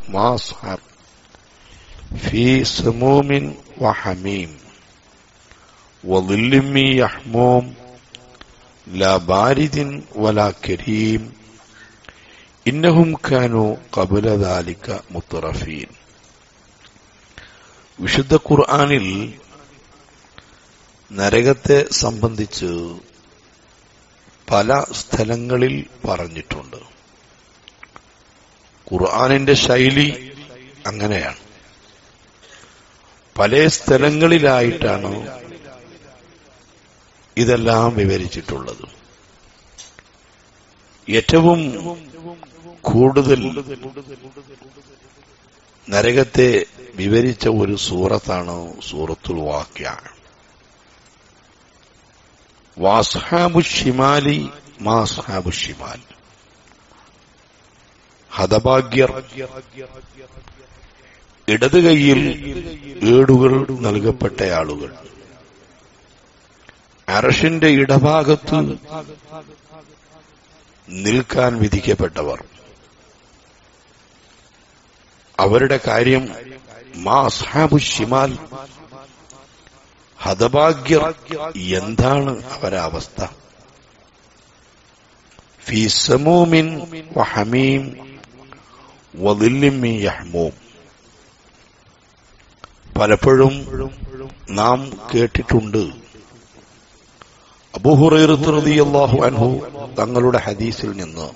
മാ അസ്ഹാബ് ഫീ സമൂമിൻ വഹമീം وظل من يحموم لا بارد ولا كريم إنهم كانوا قبل ذلك مترفين വിശുദ്ധ ഖുർആനിൽ നരകത്തെ സംബന്ധിച്ച് പല സ്ഥലങ്ങളിൽ പറഞ്ഞിട്ടുണ്ട് ഖുർആനിന്റെ ശൈലി അങ്ങനെയാണ് പല സ്ഥലങ്ങളിലായിട്ടാണ് ഇതെല്ലാം വിവരിച്ചിട്ടുള്ളത് ഏറ്റവും കൂടുതൽ നരകത്തെ വിവരിച്ച ഒരു സൂറത്താണ് സൂറത്തുൽ വാക്യ വാസ്ഹാബു ഷിമാലി മാസ്ഹാബു ഷിമാൽ ഹതഭാഗ്യർ ഇടത് കൈയിൽ ഏടുകൾ നൽകപ്പെട്ട ആളുകൾ അറഷിന്റെ ഇടഭാഗത്ത് നിൽക്കാൻ വിധിക്കപ്പെട്ടവർ അവരുടെ കാര്യം മാ അസ്ഹാബു ഷിമാൽ ഹതഭാഗ്യർ എന്താണ് അവരുടെ അവസ്ഥ ഫി സമൂമിൻ വഹമീം വദില്ലിമ്മി യഹ്മൂം പലപ്പോഴും നാം കേട്ടിട്ടുണ്ട് അബൂഹുറൈറത്ത് അൻഹു തങ്ങളുടെ ഹദീസിൽ നിന്ന്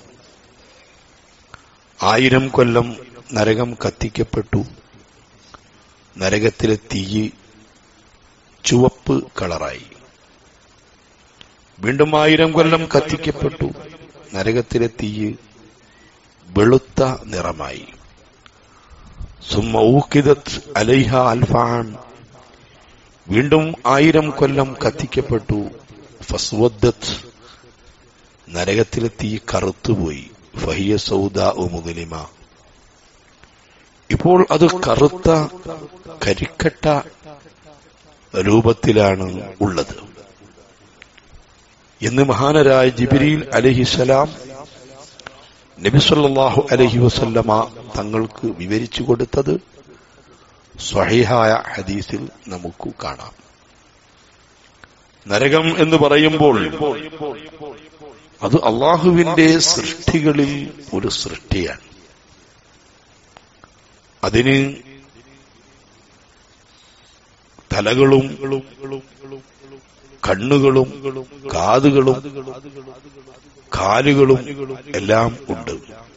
ആയിരം കൊല്ലം നരകം കത്തിക്കപ്പെട്ടു നരകത്തിലെ തീ ചുവപ്പ് കളറായി വീണ്ടും ആയിരം കൊല്ലം കത്തിക്കപ്പെട്ടു നരകത്തിലെ തീ വെളുത്ത നിറമായി സുമ്മ ഊക്കിദത്ത് അലൈഹ അൽഫാൻ വീണ്ടും ആയിരം കൊല്ലം കത്തിക്കപ്പെട്ടു ഫസ്വദ്ദത്ത് നരകത്തിലെ തീ കറുത്തുപോയി ഫഹിയ സൗദ മുതലിമ ഇപ്പോൾ അത് കറുത്ത കരിക്കട്ട രൂപത്തിലാണ് ഉള്ളത് എന്ന് മഹാനരായ ജിബിരിൽ അലഹിസലാം നബിസല്ലാഹു അലഹി വസല്ലമ തങ്ങൾക്ക് വിവരിച്ചു കൊടുത്തത് സ്വഹീഹായ ഹദീസിൽ നമുക്ക് കാണാം നരകം എന്ന് പറയുമ്പോൾ അത് അള്ളാഹുവിന്റെ സൃഷ്ടികളിൽ ഒരു സൃഷ്ടിയാണ് അതിന് തലകളും കണ്ണുകളും കാതുകളും കാലുകളും എല്ലാം ഉണ്ട്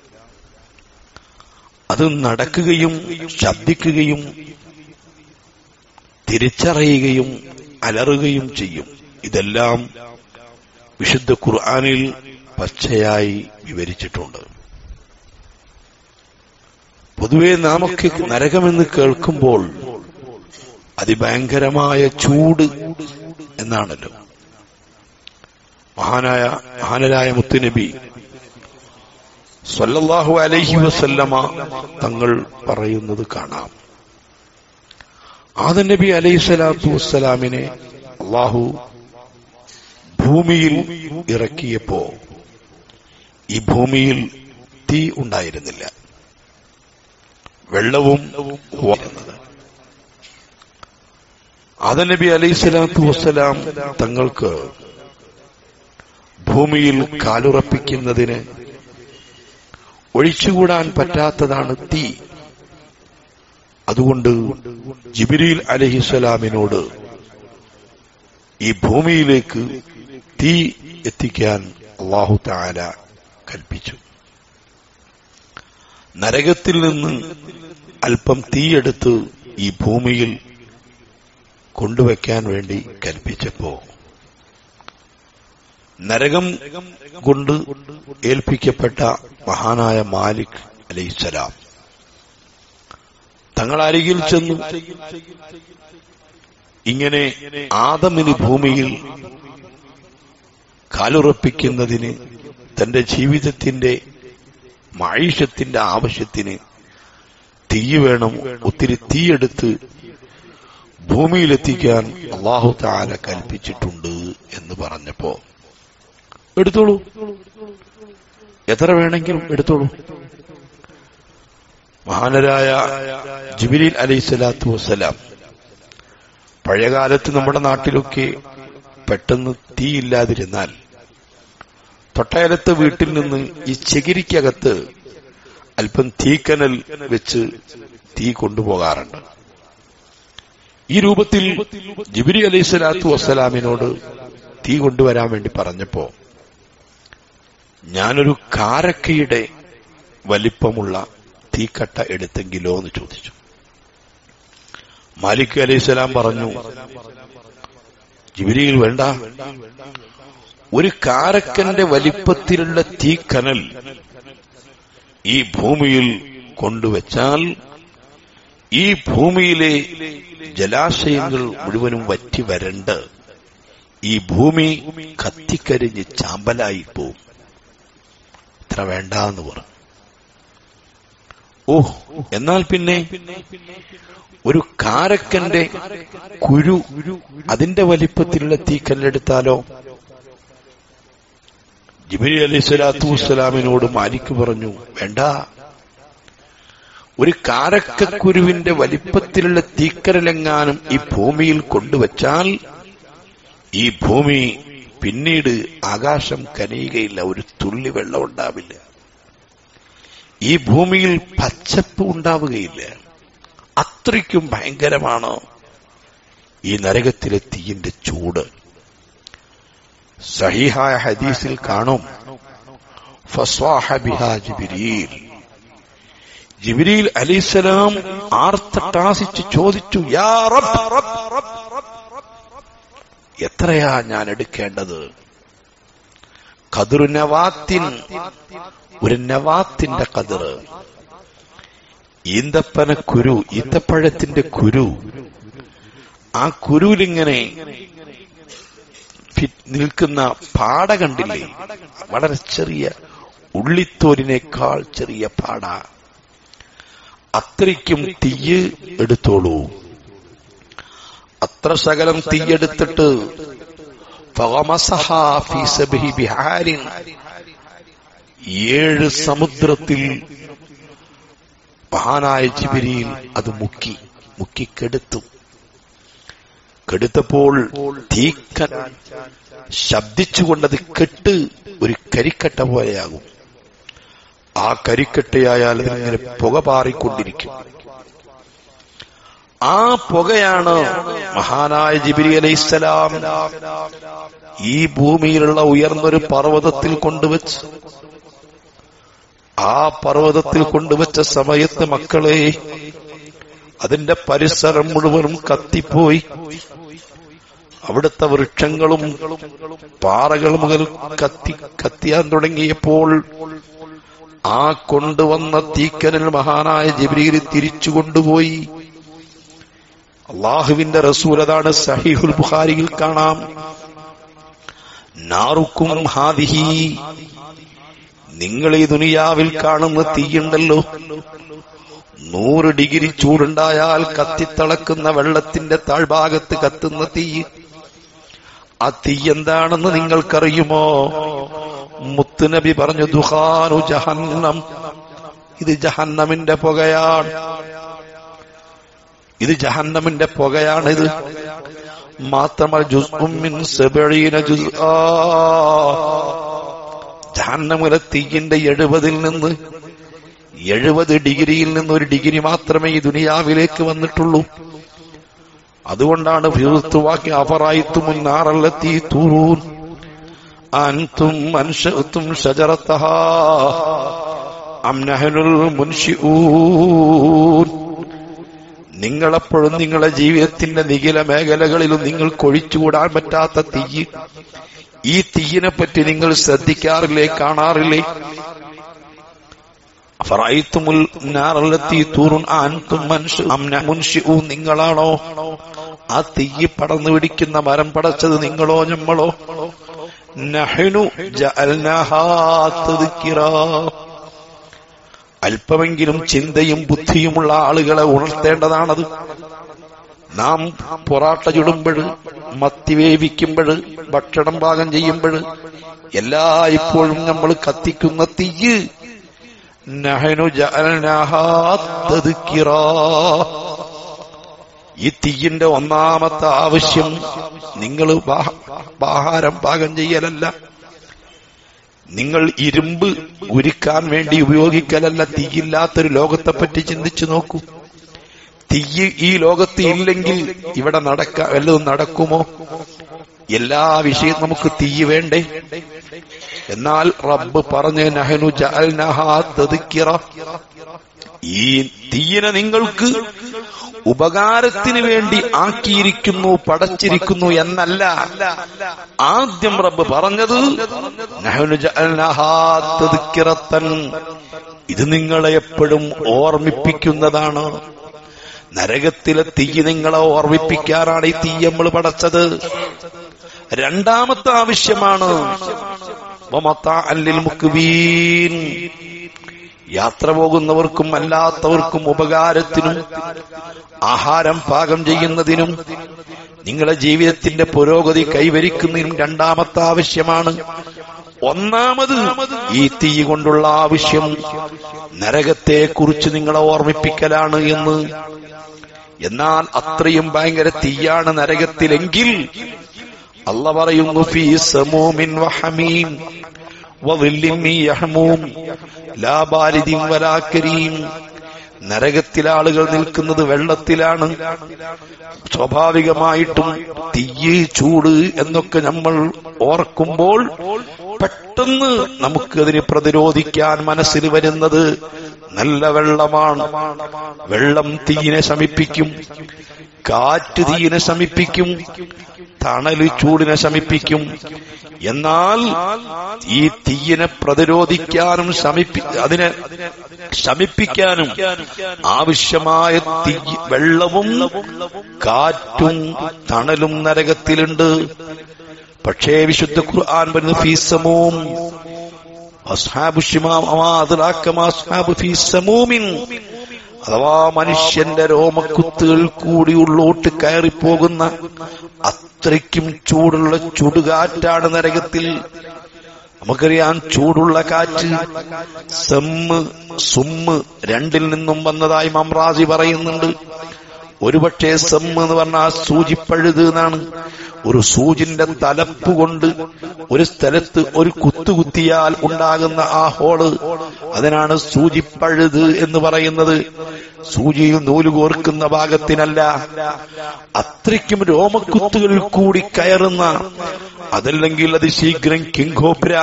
അത് നടക്കുകയും ശബ്ദിക്കുകയും തിരിച്ചറിയുകയും അലറുകയും ചെയ്യും ഇതെല്ലാം വിശുദ്ധ ഖുർആാനിൽ പച്ചയായി വിവരിച്ചിട്ടുണ്ട് പൊതുവെ നാമൊക്കെ നരകമെന്ന് കേൾക്കുമ്പോൾ അതിഭയങ്കരമായ ചൂട് എന്നാണല്ലോ മഹാനായ മഹാനരായ മുത്തുനബി സ്വല്ലല്ലാഹു അലൈഹി വസല്ലമ തങ്ങൾ പറയുന്നത് കാണാം ആദ നബി അലൈഹി സ്വലാത്തു വസ്സലാമിനെ അള്ളാഹു ഭൂമിയിൽ ഇറക്കിയപ്പോ ഈ ഭൂമിയിൽ തീ ഉണ്ടായിരുന്നില്ല വെള്ളവും വരുന്നത് ആദനബി അലൈഹി സ്വലാത്തു വസ്സലാം തങ്ങൾക്ക് ഭൂമിയിൽ കാലുറപ്പിക്കുന്നതിന് ഒഴിച്ചുകൂടാൻ പറ്റാത്തതാണ് തീ അതുകൊണ്ട് ജിബിരിൽ അലഹിസ്വലാമിനോട് ഈ ഭൂമിയിലേക്ക് തീ എത്തിക്കാൻ അള്ളാഹു താല കൽപ്പിച്ചു നരകത്തിൽ നിന്ന് അല്പം തീയെടുത്ത് ഈ ഭൂമിയിൽ കൊണ്ടുവയ്ക്കാൻ വേണ്ടി കൽപ്പിച്ചപ്പോ നരകം കൊണ്ട് ഏൽപ്പിക്കപ്പെട്ട മഹാനായ മാലിക് അലൈസലാം തങ്ങൾ അരികിൽ ചെന്നു ഇങ്ങനെ ആദമിന് ഭൂമിയിൽ കാലുറപ്പിക്കുന്നതിന് തന്റെ ജീവിതത്തിന്റെ മൈഷത്തിന്റെ ആവശ്യത്തിന് തീ വേണം ഒത്തിരി തീയെടുത്ത് ഭൂമിയിലെത്തിക്കാൻ അള്ളാഹു താല കൽപ്പിച്ചിട്ടുണ്ട് എന്ന് പറഞ്ഞപ്പോ എടുത്തോളൂ എത്ര വേണമെങ്കിലും എടുത്തോളൂ മഹാനരായ ജിബിരിൽ അലൈഹി സ്വലാത്തു വസ്സലാം പഴയകാലത്ത് നമ്മുടെ നാട്ടിലൊക്കെ പെട്ടെന്ന് തീയില്ലാതിരുന്നാൽ തൊട്ടയലത്തെ വീട്ടിൽ നിന്ന് ഈ ചകിരിക്കകത്ത് അല്പം തീക്കനൽ വെച്ച് തീ കൊണ്ടുപോകാറുണ്ട് ഈ രൂപത്തിൽ ജിബിരി അലൈഹി സ്വലാത്തു വസ്സലാമിനോട് തീ കൊണ്ടുവരാൻ വേണ്ടി പറഞ്ഞപ്പോ ഞാനൊരു കാരക്കയുടെ വലിപ്പമുള്ള തീക്കട്ട എടുത്തെങ്കിലോ എന്ന് ചോദിച്ചു മാലിക് അലൈഹി സ്വലാം പറഞ്ഞു ജിബിരിയിൽ വേണ്ട ഒരു കാരക്കന്റെ വലിപ്പത്തിലുള്ള തീക്കനൽ ഈ ഭൂമിയിൽ കൊണ്ടുവച്ചാൽ ഈ ഭൂമിയിലെ ജലാശയങ്ങൾ മുഴുവനും വറ്റി വരണ്ട് ഈ ഭൂമി കത്തിക്കരിഞ്ഞ് ചാമ്പലായി പോവും ഇത്ര വേണ്ട എന്ന് പറഞ്ഞു ഓ എന്നാൽ പിന്നെ ഒരു കാരക്കന്റെ കുരു അതിന്റെ വലിപ്പത്തിലുള്ള തീക്കല്ലെടുത്താലോ ജിബിരി അലൈഹി സ്വലാത്തു വസ്സലാമിനോട് മാലിക് പറഞ്ഞു വേണ്ട ഒരു കാരക്കക്കുരുവിന്റെ വലിപ്പത്തിലുള്ള തീക്കരലെങ്ങാനും ഈ ഭൂമിയിൽ കൊണ്ടുവച്ചാൽ ഈ ഭൂമി പിന്നീട് ആകാശം കനിയുകയില്ല ഒരു തുള്ളി വെള്ളം ഉണ്ടാവില്ല ഈ ഭൂമിയിൽ പച്ചപ്പ് ഉണ്ടാവുകയില്ല അത്രയ്ക്കും ഭയങ്കരമാണ് ഈ നരകത്തിലെ തീയിന്റെ ചൂട് സഹിഹായ ഹദീസിൽ കാണും ഫസ്വാഹ ബിഹാ ജിബിരീൽ ജിബിരിൽ അലിസ്സലാം ആർത്തട്ടാസിച്ച് ചോദിച്ചു യാ റബ്ബ് എത്രയാ ഞാൻ എടുക്കേണ്ടത് കതിറു നവാത്തിൻ ഒരു നവാത്തിന്റെ കതിർ ഈന്തപ്പന കുരു ഈന്തപ്പഴത്തിന്റെ കുരു ആ കുരുവിലിങ്ങനെ ഫി- നിൽക്കുന്ന പാട കണ്ടില്ലേ വളരെ ചെറിയ ഉള്ളിത്തോലിനേക്കാൾ ചെറിയ പാട അത്രയ്ക്കും തീയ് എടുത്തോളൂ അത്ര ശകലം തീയെടുത്തിട്ട് ഫഗമസഹാ ഫീ സബ്ഹി ബിഹാരിൻ ഏഴ് സമുദ്രത്തിൽ മഹാനായ ജിബിരിയിൽ അത് മുക്കി മുക്കിക്കെടുത്തു കെടുത്തപ്പോൾ തീക്ക ശബ്ദിച്ചുകൊണ്ടത് കെട്ട് ഒരു കരിക്കട്ട പോലെയാകും ആ കരിക്കട്ടയായാൽ അതിങ്ങനെ പുക പാറിക്കൊണ്ടിരിക്കും ആ പുകയാണ് മഹാനായ ജിബിരി അലൈഹിസ്സലാം ഈ ഭൂമിയിലുള്ള ഉയർന്നൊരു പർവ്വതത്തിൽ കൊണ്ടുവച്ച് ആ പർവ്വതത്തിൽ കൊണ്ടുവച്ച സമയത്ത് മക്കളെ അതിന്റെ പരിസരം മുഴുവനും കത്തിപ്പോയി അവിടുത്തെ വൃക്ഷങ്ങളും പാറകൾ മുതൽ കത്തി കത്തിയാൻ തുടങ്ങിയപ്പോൾ ആ കൊണ്ടുവന്ന തീക്കനൽ മഹാനായ ജിബ്രീൽ തിരിച്ചു കൊണ്ടുപോയി അള്ളാഹുവിന്റെ റസൂൽ അതാണ് സഹീഹുൽ ബുഖാരിയിൽ കാണാം നാറുക്കും ഹാദിഹി നിങ്ങൾ ഈ ദുനിയാവിൽ കാണുന്ന തീയുണ്ടല്ലോ നൂറ് ഡിഗ്രി ചൂടുണ്ടായാൽ കത്തിത്തിളക്കുന്ന വെള്ളത്തിന്റെ താഴ്ഭാഗത്ത് കത്തുന്ന തീ ആ തീ എന്താണെന്ന് നിങ്ങൾക്കറിയുമോ മുത്തുനബി പറഞ്ഞു ദുഹാനു ജഹന്നം ഇത് ജഹന്നമിന്റെ പുകയാണ് ഇത് ജഹന്നമിന്റെ പുകയാണിത് മാത്രമല്ല ജുസ്ഉം മിൻ സബഈന ജുസ്ആ ജഹന്നമിലെ തീയിന്റെ എഴുപതിൽ നിന്ന് എഴുപത് ഡിഗ്രിയിൽ നിന്ന് ഒരു ഡിഗ്രി മാത്രമേ ഈ ദുനിയാവിലേക്ക് വന്നിട്ടുള്ളൂ അതുകൊണ്ടാണ് ഫിറുത്തുവാക്കി അപറായിത്തും നാറല്ലെത്തി തൂറൂൻ അൻതും മനുഷ്യത്തും ഷജറത്തഹാ അം നഹ്നുൽ മുൻഷിഊൻ നിങ്ങളെപ്പോഴും നിങ്ങളുടെ ജീവിതത്തിന്റെ നിഖില മേഖലകളിലും നിങ്ങൾ കൊഴിച്ചുകൂടാൻ പറ്റാത്ത തീയ് ഈ തീയിനെ പറ്റി നിങ്ങൾ ശ്രദ്ധിക്കാറില്ലേ കാണാറില്ലേ ഫറഅയ്തുമുൽ നാറല്ലത്തി തൂറുൻ അൻതും മൻഷു അം മുൻഷിഊ നിങ്ങളാണോ ആ തീയ് പടർന്നു പിടിക്കുന്ന മരം പടച്ചത് നിങ്ങളോ ഞമ്മളോ നഹ്നു ജഅൽനാഹാ തദ്കിറാ അല്പമെങ്കിലും ചിന്തയും ബുദ്ധിയുമുള്ള ആളുകളെ ഉണർത്തേണ്ടതാണത് നാം പൊറാട്ട ചുടുമ്പോൾ മത്തി വേവിക്കുമ്പോൾ ഭക്ഷണം പാകം ചെയ്യുമ്പോൾ എല്ലാ ഇപ്പോഴും നമ്മൾ കത്തിക്കുന്ന തീയ് നഹനു ജഅൽനാഹാ തദ്കിറാ ഈ തീയിന്റെ ഒന്നാമത്തെ ആവശ്യം നിങ്ങൾ ആഹാരം പാകം ചെയ്യലല്ല നിങ്ങൾ ഇരുമ്പ് ഉരുക്കാൻ വേണ്ടി ഉപയോഗിക്കലല്ല തീയില്ലാത്തൊരു ലോകത്തെ പറ്റി ചിന്തിച്ചു നോക്കൂ തീ ഈ ലോകത്ത് ഇല്ലെങ്കിൽ ഇവിടെ നടക്ക വല്ലതും നടക്കുമോ എല്ലാ വിഷയം നമുക്ക് തീ വേണ്ടേ എന്നാൽ റബ്ബ് പറഞ്ഞ് നഹനു ജഅൽനഹാ തദ്കിറ ഈ തീയിനെ നിങ്ങൾക്ക് ഉപകാരത്തിന് വേണ്ടി ആക്കിയിരിക്കുന്നു പടച്ചിരിക്കുന്നു എന്നല്ല ആദ്യം റബ്ബ് പറഞ്ഞത് നഹ്നു ജഅൽനാഹാ തദ്കിറത്തൻ ഇത് നിങ്ങളെ എപ്പോഴും ഓർമ്മിപ്പിക്കുന്നതാണ് നരകത്തിലെ തീ നിങ്ങളെ ഓർമ്മിപ്പിക്കാനാണ് ഈ തീ നമ്മൾ പടച്ചത് രണ്ടാമത്തെ ആവശ്യമാണ് വമത്താഅല്ലിൽ മുക്ബീൻ യാത്ര പോകുന്നവർക്കും അല്ലാത്തവർക്കും ഉപകാരത്തിനും ആഹാരം പാകം ചെയ്യുന്നതിനും നിങ്ങളുടെ ജീവിതത്തിന്റെ പുരോഗതി കൈവരിക്കുന്നതിനും രണ്ടാമത്തെ ആവശ്യമാണ് ഒന്നാമത് ഈ തീ കൊണ്ടുള്ള ആവശ്യം നരകത്തെ കുറിച്ച് നിങ്ങളെ ഓർമ്മിപ്പിക്കലാണ് എന്ന് എന്നാൽ അത്രയും ഭയങ്കര തീയാണ് നരകത്തിലെങ്കിൽ അല്ല പറയുന്നു ഫീ സമൂമിൻ വഹമീം വظل من يحموم لا بارد ولا كريم നരകത്തിലെ ആളുകൾ നിൽക്കുന്നത് വെള്ളത്തിലാണ് സ്വാഭാവികമായിട്ടും തീയ് ചൂട് എന്നൊക്കെ നമ്മൾ ഓർക്കുമ്പോൾ പെട്ടെന്ന് നമുക്കതിനെ പ്രതിരോധിക്കാൻ മനസ്സിൽ വരുന്നത് നല്ല വെള്ളമാണ് വെള്ളം തീയിനെ ശമിപ്പിക്കും കാറ്റ് തീയിനെ ശമിപ്പിക്കും തണല് ചൂടിനെ ശമിപ്പിക്കും എന്നാൽ ഈ തീയിനെ പ്രതിരോധിക്കാനും ശമിപ്പി അതിനെ ശമിപ്പിക്കാനും ആവശ്യമായ തീ വെള്ളവും കാറ്റും തണലും നരകത്തിലുണ്ട് പക്ഷേ വിശുദ്ധ ഖുർആൻ വരുന്ന ഫീസമൂം അസ്ഹാബു ഷിമാം അമാദറാക്കമാ അസ്ഹാബു ഫീസമൂമിൻ അഥവാ മനുഷ്യന്റെ രോമക്കുത്തുകൾ കൂടി ഉള്ളോട്ട് കയറിപ്പോകുന്ന അത്രയ്ക്കും ചൂടുള്ള ചുടുകാറ്റാണ് നരകത്തിൽ നമുക്കറിയാം ചൂടുള്ള കാറ്റ് സെമ്മ് സുമ്മ് രണ്ടിൽ നിന്നും വന്നതായി മമ്രാജി പറയുന്നുണ്ട് ഒരുപക്ഷെ സെമ്മ് എന്ന് പറഞ്ഞാൽ സൂചിപ്പഴുത് എന്നാണ് ഒരു സൂചിന്റെ തലപ്പ് കൊണ്ട് ഒരു സ്ഥലത്ത് ഒരു കുത്തു കുത്തിയാൽ ഉണ്ടാകുന്ന ആ ഹോള് അതിനാണ് സൂചിപ്പഴുത് എന്ന് പറയുന്നത് സൂചിയിൽ നൂല് കോർക്കുന്ന ഭാഗത്തിനല്ല അത്രയ്ക്കും രോമക്കുത്തുകളിൽ കൂടി കയറുന്ന അതല്ലെങ്കിൽ അത് ശീഘ്രം കിങ്കോപ്ര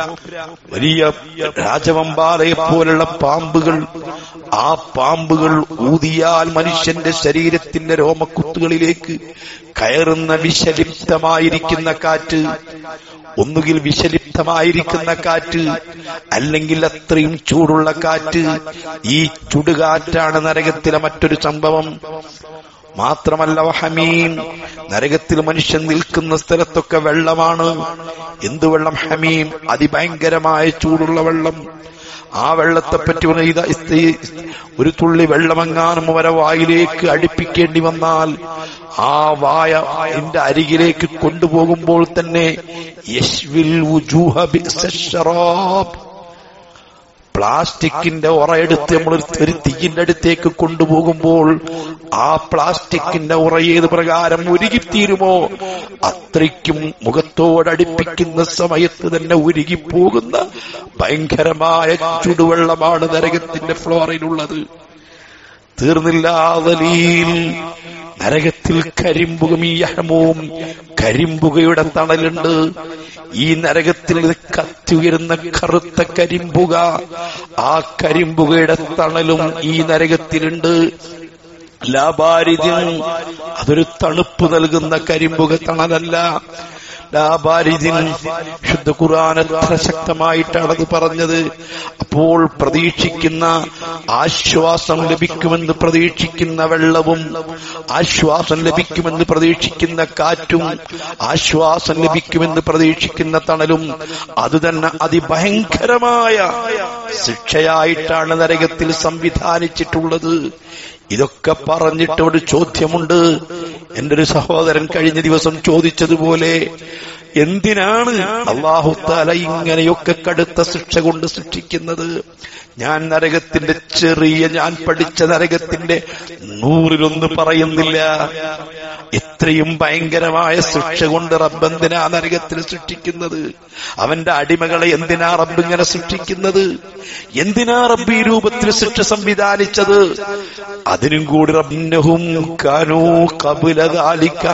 വലിയ രാജവമ്പാലയെ പോലുള്ള പാമ്പുകൾ ആ പാമ്പുകൾ ഊതിയാൽ മനുഷ്യന്റെ ശരീരത്തിന്റെ രോമക്കുത്തുകളിലേക്ക് കയറുന്ന വിഷലിപ്തമായിരിക്കുന്ന കാറ്റ് ഒന്നുകിൽ വിഷലിപ്തമായിരിക്കുന്ന കാറ്റ് അല്ലെങ്കിൽ അത്രയും ചൂടുള്ള കാറ്റ് ഈ ചുടുകാറ്റാണ് നരകത്തിലെ മറ്റൊരു സംഭവം മാത്രമല്ല ഹമീം നരകത്തിൽ മനുഷ്യൻ നിൽക്കുന്ന സ്ഥലത്തൊക്കെ വെള്ളമാണ് എന്ത് വെള്ളം ഹമീം അതിഭയങ്കരമായ ചൂടുള്ള വെള്ളം ആ വെള്ളത്തെ പറ്റി പറഞ്ഞ ഇതാ ഇസ്തി- ഒരു തുള്ളി വെള്ളമെങ്ങാനും വരെ വായിലേക്ക് അടുപ്പിക്കേണ്ടി വന്നാൽ ആ വായ എന്റെ അരികിലേക്ക് കൊണ്ടുപോകുമ്പോൾ തന്നെ യശ്വിൽ വുജൂഹ ബിഅ്സശ്ശറാബ്. പ്ലാസ്റ്റിക്കിന്റെ ഉറയെടുത്ത് നമ്മൾ ഒരു തീയിന്റെ അടുത്തേക്ക് കൊണ്ടുപോകുമ്പോൾ ആ പ്ലാസ്റ്റിക്കിന്റെ ഉറ ഏത് പ്രകാരം ഉരുകിത്തീരുമോ അത്രയ്ക്കും മുഖത്തോടടുപ്പിക്കുന്ന സമയത്ത് തന്നെ ഉരുകിപ്പോകുന്ന ഭയങ്കരമായ ചുടുവെള്ളമാണ് നരകത്തിന്റെ ഫ്ലോറിലുള്ളത് തീർന്നില്ല ദലീൽ നരകത്തിൽ കരിമ്പുകമീയഹമവും കരിമ്പുകയുടെ തണലുണ്ട് ഈ നരകത്തിൽ ഇത് കത്തിയുയരുന്ന കറുത്ത കരിമ്പുക ആ കരിമ്പുകയുടെ തണലും ഈ നരകത്തിലുണ്ട് ലാബാരിദ്യം അതൊരു തണുപ്പ് നൽകുന്ന കരിമ്പുക തണലല്ല ലാബാരിദിൻ ശുദ്ധ ഖുർആൻ എത്ര ശക്തമായിട്ടാണ് അത് പറഞ്ഞത് അപ്പോൾ പ്രതീക്ഷിക്കുന്ന ആശ്വാസം ലഭിക്കുമെന്ന് പ്രതീക്ഷിക്കുന്ന വെള്ളവും ആശ്വാസം ലഭിക്കുമെന്ന് പ്രതീക്ഷിക്കുന്ന കാറ്റും ആശ്വാസം ലഭിക്കുമെന്ന് പ്രതീക്ഷിക്കുന്ന തണലും അത് തന്നെ അതിഭയങ്കരമായ ശിക്ഷയായിട്ടാണ് നരകത്തിൽ സംവിധാനിച്ചിട്ടുള്ളത് ഇതൊക്കെ പറഞ്ഞിട്ട് ഒരു ചോദ്യമുണ്ട് എന്റെ ഒരു സഹോദരൻ കഴിഞ്ഞ ദിവസം ചോദിച്ചതുപോലെ എന്തിനാണ് അള്ളാഹുത്താല ഇങ്ങനെയൊക്കെ കടുത്ത ശിക്ഷ കൊണ്ട് ശിക്ഷിക്കുന്നത് ഞാൻ നരകത്തിന്റെ ചെറിയ ഞാൻ പഠിച്ച നരകത്തിന്റെ നൂറിലൊന്ന് പറയുന്നില്ല ഇത്രയും ഭയങ്കരമായ ശിക്ഷ കൊണ്ട് റബ്ബെന്തിനാ നരകത്തിൽ സൃഷ്ടിക്കുന്നത് അവന്റെ അടിമകളെ എന്തിനാ റബ്ബ് ഇങ്ങനെ സൃഷ്ടിക്കുന്നത് എന്തിനാ റബ്ബ് ഈ രൂപത്തിൽ ശിക്ഷ സംവിധാനിച്ചത് അതിനും കൂടി റബ്ബിന്നഹും കാനൂ കബുലകാലിക്ക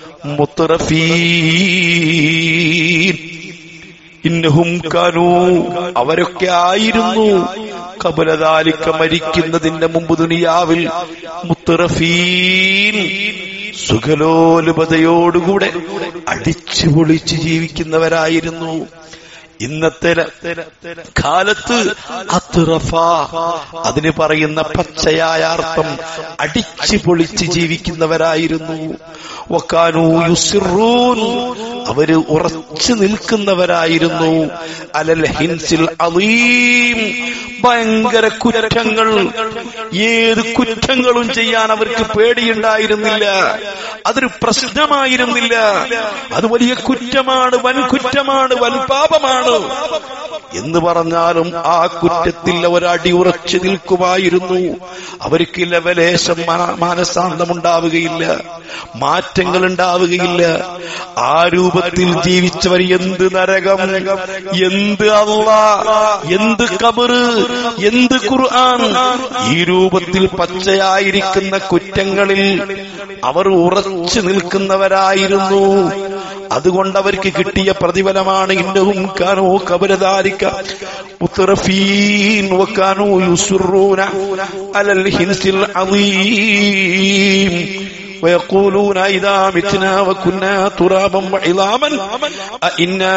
മുത്തറഫീൻ ഇന്നഹും കാനൂ അവരൊക്കെ ആയിരുന്നു കബലതാലിക്ക മരിക്കുന്നതിന്റെ മുമ്പ് ദുനിയാവിൽ മുത്തറഫീൻ സുഖലോലുപതയോടുകൂടെ അടിച്ചു പൊളിച്ച് ജീവിക്കുന്നവരായിരുന്നു ഇന്നത്തെ കാലത്ത് അത്തുറഫ അതിന് പറയുന്ന പച്ചയായ അർത്ഥം അടിച്ചു പൊളിച്ച് ജീവിക്കുന്നവരായിരുന്നു വക്കാനു യുസിറൂൻ അവര് ഉറച്ചു നിൽക്കുന്നവരായിരുന്നു അലൽ ഹിൻസിൽ അലീം ഭയങ്കര കുറ്റങ്ങൾ ഏത് കുറ്റങ്ങളും ചെയ്യാൻ അവർക്ക് പേടിയുണ്ടായിരുന്നില്ല അതൊരു പ്രശ്നമായിരുന്നില്ല അത് വലിയ കുറ്റമാണ് വൻ കുറ്റമാണ് വൻ പാപമാണ് എന്ന് പറഞ്ഞാലും ആ കുറ്റത്തിൽ അവർ അടിയുറച്ചു നിൽക്കുമായിരുന്നു അവർക്ക് ലവലേശം മാനസാന്തമുണ്ടാവുകയില്ല മാറ്റങ്ങൾ ഉണ്ടാവുകയില്ല ആ രൂപത്തിൽ ജീവിച്ചവർ എന്ത് നരകം എന്ത് അള്ള എന്ത് കബറ് എന്ത് ഖുർആൻ ഈ രൂപത്തിൽ പച്ചയായിരിക്കുന്ന കുറ്റങ്ങളിൽ അവർ ഉറച്ചു നിൽക്കുന്നവരായിരുന്നു അതുകൊണ്ട് അവർക്ക് കിട്ടിയ പ്രതിഫലമാണ് ഇന്നവും കാനോ കബരധാരിക്ക മുത്തറഫീൻ വക്കാനോ യുസുറൂന അലൽ ഹിൻസിൽ അളീം ويقولون إذا متنا وكنا ترابا وعظاما أئنا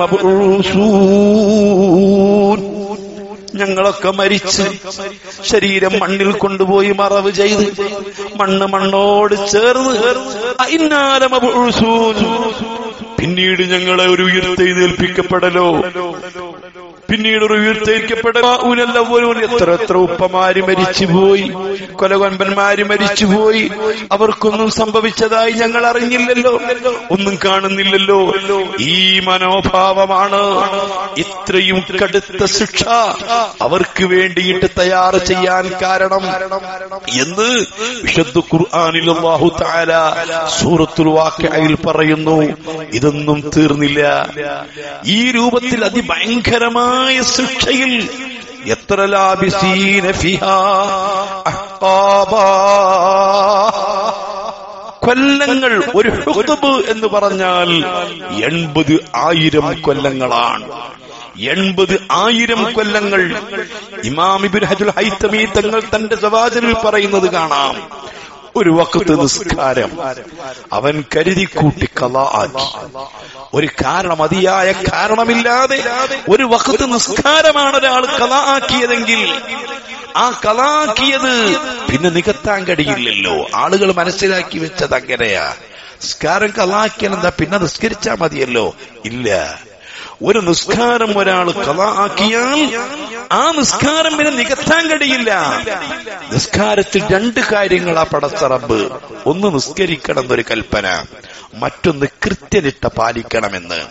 لمبعوثون ഞങ്ങളൊക്കെ മരിച്ച് ശരീരം മണ്ണിൽ കൊണ്ടുപോയി മറവ് ചെയ്ത് മണ്ണ് മണ്ണോട് ചേർന്ന് അയിന്നാലമൂസൂൻ പിന്നീട് ഞങ്ങളെ ഒരു ഉയർത്തെഴുന്നേൽപ്പിക്കപ്പെടലോ പിന്നീട് ഒരു ഉയർത്തെഴുക്കപ്പെടൂനല്ലവരും എത്ര എത്ര ഉപ്പമാര് മരിച്ചുപോയി കൊലകൊൻപന്മാര് മരിച്ചുപോയി അവർക്കൊന്നും സംഭവിച്ചതായി ഞങ്ങൾ അറിഞ്ഞില്ലല്ലോ ഒന്നും കാണുന്നില്ലല്ലോ ഈ മനോഭാവമാണ് ഇത്രയും കടുത്ത ശിക്ഷ അവർക്ക് വേണ്ടിയിട്ട് തയ്യാറ് ചെയ്യാൻ കാരണം എന്ന് വിശുദ്ധ ഖുർആാനിൽ അല്ലാഹു തആല സൂറത്തുൽ വാഖിഅയിൽ പറയുന്നു ഇതൊന്നും തീർന്നില്ല ഈ രൂപത്തിൽ അതിഭയങ്കരമായ ശിക്ഷയിൽ എത്ര ലാബിസീന ഫിഹാ അഹ്ഖാബാ കൊല്ലങ്ങൾ ഒരു ഹുഖബ് എന്ന് പറഞ്ഞാൽ എൺപത് ആയിരം കൊല്ലങ്ങളാണ് എൺപത് ആയിരം കൊല്ലങ്ങൾ ഇമാമിബിൻ ഹജുൽ ഹൈത്തമി തങ്ങൾ തന്റെ സവാചനിൽ പറയുന്നത് കാണാം ഒരു വക്കത്ത് നിസ്കാരം അവൻ കരുതി കൂട്ടി കല ആക്കി ഒരു കാരണം അതിയായ കാരണമില്ലാതെ ഒരു വക്കത്ത് നിസ്കാരമാണ് ഒരാൾ കല ആക്കിയതെങ്കിൽ ആ കലാക്കിയത് പിന്നെ നികത്താൻ കഴിയില്ലല്ലോ ആളുകൾ മനസ്സിലാക്കി വെച്ചത് അങ്ങനെയാ നിസ്കാരം കലാക്കിയാൽ എന്താ പിന്നെ നിസ്കരിച്ചാ മതിയല്ലോ ഇല്ല ഒരു നിസ്കാരം ഒരാൾ കഥ ആക്കിയാൽ ആ നിസ്കാരം പിന്നെ നികത്താൻ കഴിയില്ല നിസ്കാരത്തിൽ രണ്ട് കാര്യങ്ങളാ പടച്ചറബ് ഒന്ന് നിസ്കരിക്കണം എന്നൊരു കൽപ്പന മറ്റൊന്ന് കൃത്യനിഷ്ഠ പാലിക്കണമെന്ന്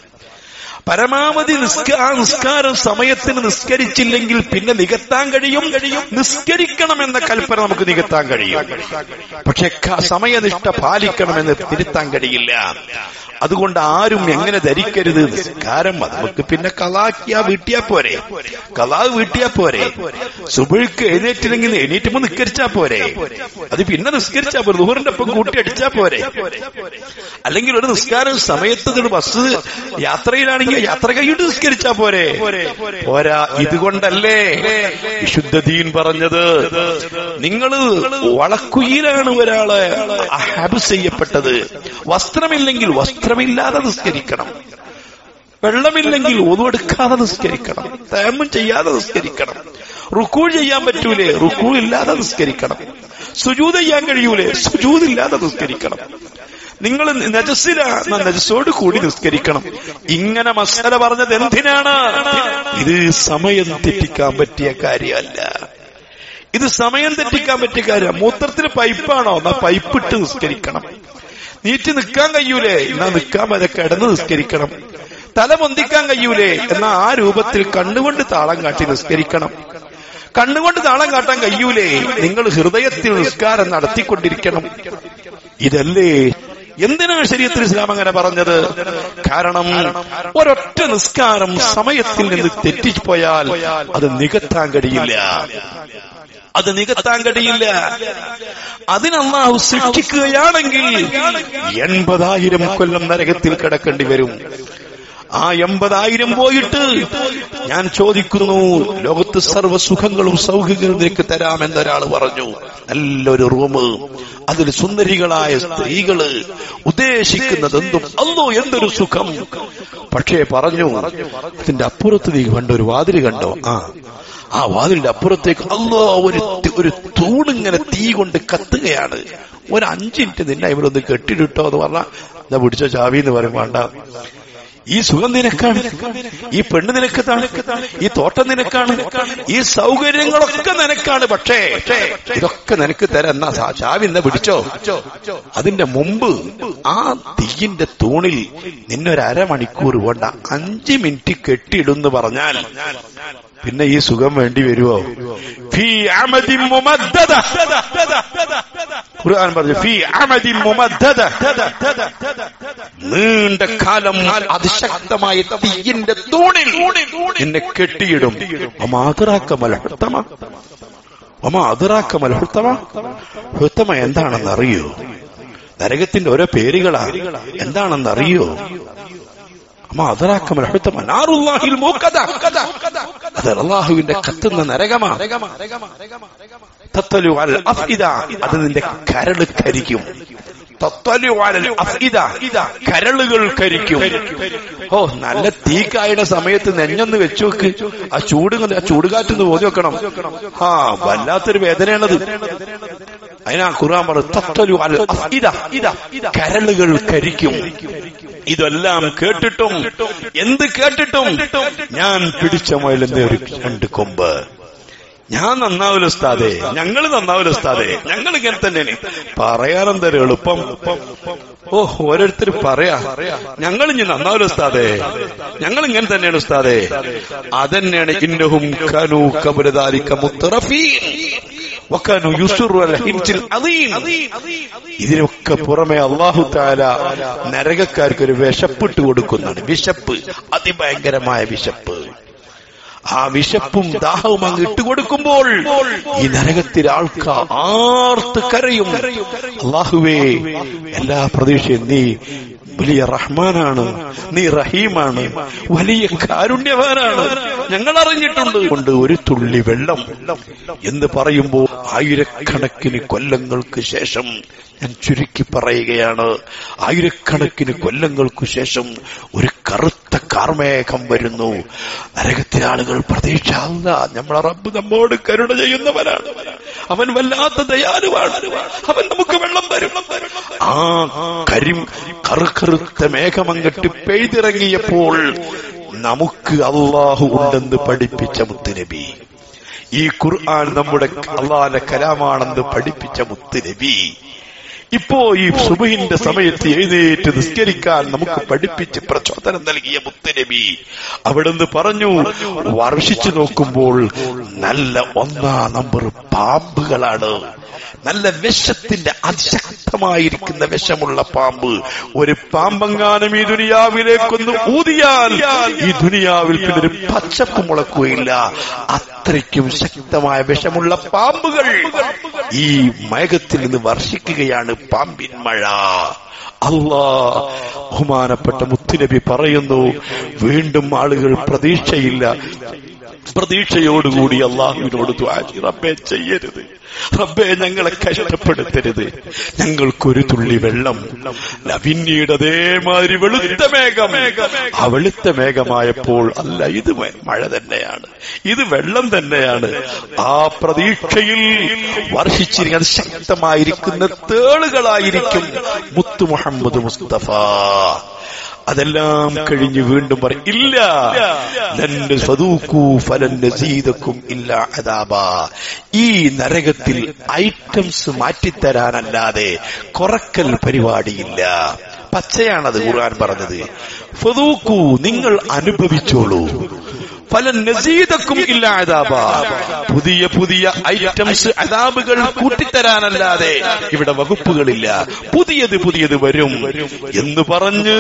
പരമാവധി നിസ്ക ആ നിസ്കാരം സമയത്തിന് നിസ്കരിച്ചില്ലെങ്കിൽ പിന്നെ നികത്താൻ കഴിയും നിസ്കരിക്കണമെന്ന കൽപ്പന നമുക്ക് നികത്താൻ കഴിയും പക്ഷെ സമയനിഷ്ഠ പാലിക്കണമെന്ന് തിരുത്താൻ കഴിയില്ല അതുകൊണ്ട് ആരും എങ്ങനെ ധരിക്കരുത് നിസ്കാരം അത് നമുക്ക് പിന്നെ കലാക്കിയാ വീട്ടിയാ പോരെ കലാ വീട്ടിയാ പോരെ സുബിൾക്ക് എഴുന്നേറ്റില്ലെങ്കിൽ എണീറ്റുമ്പോ നിസ്കരിച്ചാ പോരെ അത് പിന്നെ നിസ്കരിച്ചാ പോരെ ദൂറിന്റെ ഒപ്പം കൂട്ടി അടിച്ചാ പോരെ അല്ലെങ്കിൽ ഒരു നിസ്കാരം സമയത്ത് ബസ് യാത്രയിലാണെങ്കിൽ യാത്ര കഴിഞ്ഞിട്ട് നിസ്കരിച്ചാ പോരെ പോരാ ഇതുകൊണ്ടല്ലേ വിശുദ്ധദീൻ പറഞ്ഞത് നിങ്ങള് വളക്കുയിലാണ് ഒരാള് ഹബ് ചെയ്യപ്പെട്ടത് വസ്ത്രമില്ലെങ്കിൽ വസ്ത്രമില്ലാതെ നിസ്കരിക്കണം വെള്ളമില്ലെങ്കിൽ ഒതുവെടുക്കാതെ നിസ്കരിക്കണം തേമം ചെയ്യാതെ നിസ്കരിക്കണം റുക്കൂ ചെയ്യാൻ പറ്റൂലേ റുക്കൂ ഇല്ലാതെ നിസ്കരിക്കണം സുജൂത് ചെയ്യാൻ കഴിയൂലേ സുജൂത് ഇല്ലാതെ നിസ്കരിക്കണം നിങ്ങൾ നജസ്സില നജസ്സോട് കൂടി നിസ്കരിക്കണം ഇങ്ങനെ മസല പറഞ്ഞത് എന്തിനാണ് ഇത് സമയം തെറ്റിക്കാൻ പറ്റിയ കാര്യമല്ല ഇത് സമയം തെറ്റിക്കാൻ പറ്റിയ കാര്യം മൂത്രത്തിന് പൈപ്പാണോ എന്നാ പൈപ്പിട്ട് നിസ്കരിക്കണം നീറ്റ് നിൽക്കാൻ കഴിയൂലേ എന്നാ നിൽക്കാൻ വരെ കിടന്ന് നിസ്കരിക്കണം തല പൊന്തിക്കാൻ കഴിയൂലേ എന്നാ ആ രൂപത്തിൽ കണ്ണുകൊണ്ട് താളം കാട്ടി നിസ്കരിക്കണം കണ്ണുകൊണ്ട് താളം കാട്ടാൻ കഴിയൂലേ നിങ്ങൾ ഹൃദയത്തിൽ നിസ്കാരം നടത്തിക്കൊണ്ടിരിക്കണം ഇതല്ലേ എന്തിനാണ് ശരീരത്തിൽ ഇസ്ലാം അങ്ങനെ പറഞ്ഞത് കാരണം ഒരൊറ്റ നിസ്കാരം സമയത്തിൽ നിന്ന് തെറ്റിപ്പോയാൽ അത് നികത്താൻ കഴിയില്ല അത് നികത്താൻ കഴിയില്ല അതിനല്ലാഹു സൃഷ്ടിക്കുകയാണെങ്കിൽ എൺപതായിരം കൊല്ലം നരകത്തിൽ കിടക്കേണ്ടി വരും ആ എൺപതായിരം പോയിട്ട് ഞാൻ ചോദിക്കുന്നു ലോകത്ത് സർവ്വ സുഖങ്ങളും സൗകര്യങ്ങളും നിനക്ക് തരാമെന്നൊരാൾ പറഞ്ഞു നല്ലൊരു റൂം അതിൽ സുന്ദരികളായ സ്ത്രീകള് ഉദ്ദേശിക്കുന്നത് എന്തും അല്ലോ എന്തൊരു സുഖം പക്ഷേ പറഞ്ഞു അതിന്റെ അപ്പുറത്ത് നീ കണ്ടോ ഒരു വാതില് കണ്ടോ ആ ആ വാതിലിന്റെ അപ്പുറത്തേക്ക് അല്ലോ ഒരു തി- ഒരു തൂണിങ്ങനെ തീ കൊണ്ട് കത്തുകയാണ് ഒരു അഞ്ച് മിനിറ്റ് നിന്നെ ഇവരൊന്ന് കെട്ടിയിട്ടോ എന്ന് പറഞ്ഞാൽ എന്താ പിടിച്ച ചാവി എന്ന് പറയും വേണ്ട ഈ സുഖം നിനക്കാണ് ഈ പെണ്ണ് നിനക്കതാണ് ഈ തോട്ടം നിനക്കാണ് ഈ സൗകര്യങ്ങളൊക്കെ നിനക്കാണ് പക്ഷേ ഇതൊക്കെ നിനക്ക് തരാം എന്നാ സാ- ചാവി എന്നാ പിടിച്ചോ അതിന്റെ മുമ്പ് ആ തീയിന്റെ തൂണിൽ നിന്നൊരു അരമണിക്കൂർ കൊണ്ട് അഞ്ച് മിനിറ്റ് കെട്ടിയിടുന്ന് പറഞ്ഞാൽ പിന്നെ ഈ സുഖം വേണ്ടി വരുമോ ഫീ അമദിൻ മുമദ്ദദ ഖുർആൻ പറഞ്ഞു ഫീ അമദിൻ മുമദ്ദദ നീണ്ട കാലം അതിശക്തമായ തീയിന്റെ തൂണിൽ എന്നെ കെട്ടിയിടും അമാതറാക്കമൽ ഹുത്തമ അമ്മ അതിറാക്കമൽ ഹുത്തമ ഹുത്തമ എന്താണെന്ന് അറിയോ നരകത്തിന്റെ ഓരോ പേരുകളാ എന്താണെന്ന് അറിയോ അമ്മ അതിറാക്കമൽ ഹുത്തമ നാറുല്ലാഹിൽ മൂക്കത അത് അള്ളാഹുവിന്റെ കത്തുന്ന നരകമാ തത്തലു അൽ അഫ്ഇദ അത് നിന്റെ കരള് കരിക്കും തത്തലു അൽ അഫ്ഇദ കരളുകൾ കരിക്കും ഓ നല്ല തീ കായണ സമയത്ത് നെഞ്ഞൊന്ന് വെച്ചു വെക്ക് ആ ചൂട് ഇങ്ങ് ആ ചൂടുകാറ്റൊന്ന് പോതി വെക്കണം ആ വല്ലാത്തൊരു വേദനയാണത് അതിനാ ഖുർആൻ പറഞ്ഞു തത്തലു അൽ അഫ്ഇദ കരളുകൾ കരിക്കും ഇതെല്ലാം കേട്ടിട്ടും എന്ത് കേട്ടിട്ടും ഞാൻ പിടിച്ച മുയലിന്റെ ഒരു രണ്ട് കൊമ്പ് ഞാൻ നന്നാവില്ല ഉസ്താദേ ഞങ്ങൾ നന്നാവില്ല ഉസ്താദേ ഞങ്ങൾ ഇങ്ങനെ തന്നെയാണ് പറയാനെന്തൊരു എളുപ്പം ഓ ഓരോരുത്തർ പറയാ ഞങ്ങൾ ഇനി നന്നാവില്ല ഉസ്താദേ ഞങ്ങൾ ഇങ്ങനെ തന്നെയാണ് ഉസ്താദേ അതന്നെയാണ് ഇന്നഹും കനു കബരദാരിക്ക മുത്തറഫീൻ വക്കാനു യുസുറു അൽ ഹിൻസിൽ അദീം ഇതിനൊക്കെ പുറമെ അള്ളാഹു താല നരകക്കാർക്ക് ഒരു വിശപ്പിട്ട് കൊടുക്കുന്നുണ്ട് വിശപ്പ് അതിഭയങ്കരമായ വിശപ്പ് ആ വിശപ്പും ദാഹവും അങ്ങ് ഇട്ടുകൊടുക്കുമ്പോൾ ഈ നരകത്തിലെ ആൾക്കാർ ആർത്ത് കരയും അള്ളാഹുവേ എല്ലാ പ്രതീക്ഷയും നീ വലിയ റഹ്മാനാണ് നീ റഹീമാണ് വലിയ കാരുണ്യവാനാണ് ഞങ്ങൾ അറിഞ്ഞിട്ടുണ്ട് കൊണ്ട് ഒരു തുള്ളി വെള്ളം എന്ന് പറയുമ്പോൾ ആയിരക്കണക്കിന് കൊല്ലങ്ങൾക്ക് ശേഷം ഞാൻ ചുരുക്കി പറയുകയാണ് ആയിരക്കണക്കിന് കൊല്ലങ്ങൾക്കു ശേഷം ഒരു കറുത്ത കാർമേഘം വരുന്നു നരകത്തിലെ ആളുകൾ പ്രതീക്ഷ അല്ല നമ്മളെ റബ്ബ് നമ്മോട് കരുണ ചെയ്യുന്നവനാണ് അവൻ വല്ലാത്ത ദയാലുവാണ് അവൻ നമുക്ക് വെള്ളം തരും ആ കരിം കറുകറുത്ത മേഘമങ്ങട്ട് പെയ്തിറങ്ങിയപ്പോൾ നമുക്ക് അള്ളാഹു ഉണ്ടെന്ന് പഠിപ്പിച്ച മുത്തുനബി ഈ ഖുർആൻ നമ്മുടെ അള്ളാന്റെ കലാമാണെന്ന് പഠിപ്പിച്ച മുത്തുനബി ഇപ്പോ ഈ സുബഹിന്റെ സമയത്ത് എഴുന്നേറ്റ് നിസ്കരിക്കാൻ നമുക്ക് പഠിപ്പിച്ച് പ്രചോദനം നൽകിയ മുത്തുനബി അവിടുന്ന് പറഞ്ഞു വർഷിച്ചു നോക്കുമ്പോൾ നല്ല ഒന്നാം നമ്പർ പാമ്പുകളാണ് നല്ല വിഷത്തിന്റെ അതിശക്തമായിരിക്കുന്ന വിഷമുള്ള പാമ്പ് ഒരു പാമ്പെങ്ങാനും ഈ ദുനിയാവിലേക്കൊന്ന് ഊതിയാൽ ഈ ദുനിയാവിൽ പിന്നെ ഒരു പച്ചപ്പ് മുളക്കുകയില്ല അത്രയ്ക്കും ശക്തമായ വിഷമുള്ള പാമ്പുകൾ ഈ മേഘത്തിൽ നിന്ന് വർഷിക്കുകയാണ് പാമ്പിൻ മഴ അള്ളാ ബഹുമാനപ്പെട്ട മുത്തുനബി പറയുന്നു വീണ്ടും ആളുകൾ പ്രതീക്ഷയില്ല പ്രതീക്ഷയോടുകൂടി അള്ളാഹുവിനോട് ദ്വാ ചെയ്യ്. റബ്ബേ ചെയ്യരുത് റബ്ബേ ഞങ്ങളെ കഷ്ടപ്പെടുത്തരുത് ഞങ്ങൾക്കൊരു തുള്ളി വെള്ളം ല, പിന്നീട് അതേമാതിരി വെളുത്ത മേഘം ആ വെളുത്ത മേഘമായപ്പോൾ അല്ല ഇത് മ- മഴ തന്നെയാണ് ഇത് വെള്ളം തന്നെയാണ് ആ പ്രതീക്ഷയിൽ വർഷിച്ചിരിക്കുന്ന അത് ശക്തമായിരിക്കുന്ന തേളുകളായിരിക്കും മുത്തു മുഹമ്മദ് മുസ്തഫ അതെല്ലാം കഴിഞ്ഞ് വീണ്ടും പറയും ഇല്ല ലന്റെ സ്വതൂക്കൂ ഫലൻ നസീദക്കും ഇല്ല അതാബ ഈ നരകത്തിൽ ഐറ്റംസ് മാറ്റിത്തരാനല്ലാതെ കുറക്കൽ പരിപാടിയില്ല പച്ചയാണത് ഖുർആൻ പറഞ്ഞത് ഫതൂക്കൂ നിങ്ങൾ അനുഭവിച്ചോളൂ ഫലൻ നസീദക്കും ഇല്ല അതാബ പുതിയ പുതിയ ഐറ്റംസ് അതാബുകൾ കൂട്ടിത്തരാനല്ലാതെ ഇവിടെ വകുപ്പുകളില്ല പുതിയത് പുതിയത് വരും എന്ന് പറഞ്ഞ്